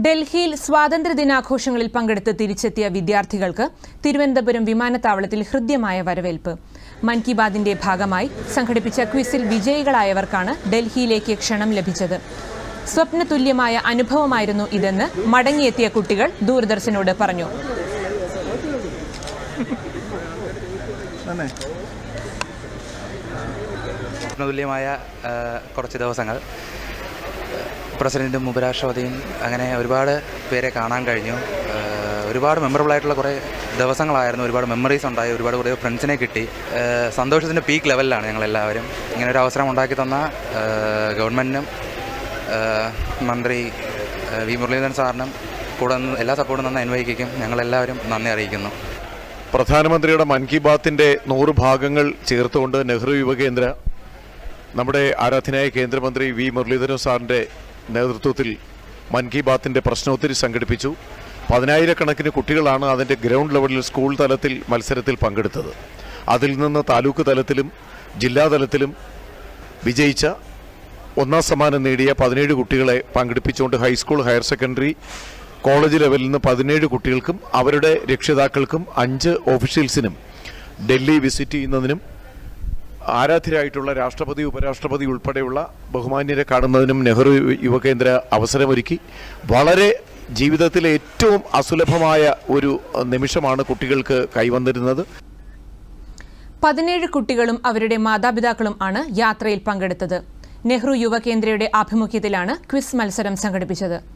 ഡൽഹിയിൽ സ്വാതന്ത്ര്യദിനാഘോഷങ്ങളിൽ പങ്കെടുത്ത് തിരിച്ചെത്തിയ വിദ്യാർത്ഥികൾക്ക് തിരുവനന്തപുരം വിമാനത്താവളത്തിൽ ഹൃദ്യമായ വരവേൽപ്പ് മൻ കി ബാതിന്റെ ഭാഗമായി സംഘടിപ്പിച്ച ക്വിസിൽ വിജയികളായവർക്കാണ് ഡൽഹിയിലേക്ക് ക്ഷണം ലഭിച്ചത് സ്വപ്നതുല്യമായ അനുഭവമായിരുന്നു ഇതെന്ന് മടങ്ങിയെത്തിയ കുട്ടികൾ ദൂരദർശനോട് പറഞ്ഞു തുല്യമായ കുറച്ച് ദിവസങ്ങൾ പ്രസിഡൻറ്റും ഉപരാഷ്ട്രപതിയും അങ്ങനെ ഒരുപാട് പേരെ കാണാൻ കഴിഞ്ഞു ആ, ഒരുപാട് മെമ്മറബിൾ ആയിട്ടുള്ള കുറേ ദിവസങ്ങളായിരുന്നു ഒരുപാട് മെമ്മറീസ് ഉണ്ടായി ഒരുപാട് കുറേ ഫ്രണ്ട്സിനെ കിട്ടി ആ, സന്തോഷത്തിൻ്റെ പീക്ക് ലെവലിലാണ് ഞങ്ങളെല്ലാവരും ഇങ്ങനെ ഒരു അവസരം ഉണ്ടാക്കി തന്ന ആ, ഗവൺമെൻറ്റിനും ആ, മന്ത്രി ആ, വി മുരളീധരൻ സാറിനും കൂടെ നിന്ന് എല്ലാ സപ്പോർട്ടും തന്ന എൻ വൈക്കും ഞങ്ങളെല്ലാവരും നന്ദി അറിയിക്കുന്നു പ്രധാനമന്ത്രിയുടെ മൻ കി ബാത്തിന്റെ നൂറ് ഭാഗങ്ങൾ ചേർത്തുകൊണ്ട് നെഹ്റു യുവകേന്ദ്ര നമ്മുടെ ആരാധനായ കേന്ദ്രമന്ത്രി വി മുരളീധരൻ സാറിന്റെ നേതൃത്വത്തിൽ മൻ കി ബാത്തിന്റെ പ്രശ്നോത്തരി സംഘടിപ്പിച്ചു പതിനായിരക്കണക്കിന് കുട്ടികളാണ് അതിന്റെ ഗ്രൗണ്ട് ലെവലിൽ സ്കൂൾ തലത്തിൽ മത്സരത്തിൽ പങ്കെടുത്തത് അതിൽ നിന്ന് താലൂക്ക് തലത്തിലും ജില്ലാ തലത്തിലും വിജയിച്ച ഒന്നാം സമ്മാനം നേടിയ പതിനേഴ് കുട്ടികളെ പങ്കെടുപ്പിച്ചുകൊണ്ട് ഹൈസ്കൂൾ ഹയർ സെക്കൻഡറി കോളേജ് ലെവലിൽ നിന്ന് പതിനേഴ് കുട്ടികൾക്കും അവരുടെ രക്ഷിതാക്കൾക്കും അഞ്ച് ഓഫീഷ്യൽസിനും ഡൽഹി വിസിറ്റ് ചെയ്യുന്നതിനും ആരാധ്യരായിട്ടുള്ള രാഷ്ട്രപതി ഉപരാഷ്ട്രപതി ഉൾപ്പെടെയുള്ള ബഹുമാന്യരെ കാണുന്നതിനും നെഹ്റു യുവകേന്ദ്ര അവസരമൊരുക്കി വളരെ ജീവിതത്തിലെ ഏറ്റവും അസുലഭമായ ഒരു അഹ്, നിമിഷമാണ് കുട്ടികൾക്ക് കൈവന്നിരുന്നത് പതിനേഴ് കുട്ടികളും അവരുടെ മാതാപിതാക്കളും ആണ് യാത്രയിൽ പങ്കെടുത്തത് നെഹ്റു യുവകേന്ദ്രയുടെ ആഭിമുഖ്യത്തിലാണ് ക്വിസ് മത്സരം സംഘടിപ്പിച്ചത്